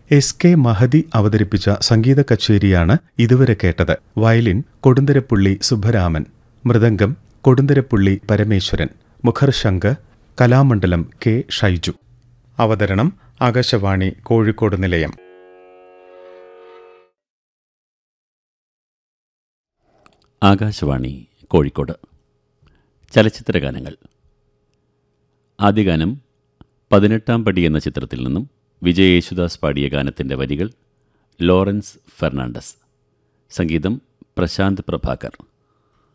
S K Mahdi അവതരിപ്പിച്ച സംഗീത കച്ചേരിയാണ് ഇതുവരെ കേട്ടത് വയലിൻ കൊടുന്തരപ്പുള്ളി സുബ്ബരാമൻ മൃദംഗം കൊടുന്തരപ്പുള്ളി പരമേശ്വരൻ മുഖർശങ്ക് കലാമണ്ഡലം കെ ഷൈജു അവതരണം ആകാശവാണി കോഴിക്കോട് നിലയം ആകാശവാണി കോഴിക്കോട് ചലച്ചിത്രഗാനങ്ങൾ ആദ്യഗാനം പതിനെട്ടാം പടി എന്ന ചിത്രത്തിൽ നിന്നും വിജയ് യേശുദാസ് പാടിയ ഗാനത്തിൻ്റെ വരികൾ ലോറൻസ് ഫെർണാണ്ടസ് സംഗീതം പ്രശാന്ത് പ്രഭാകർ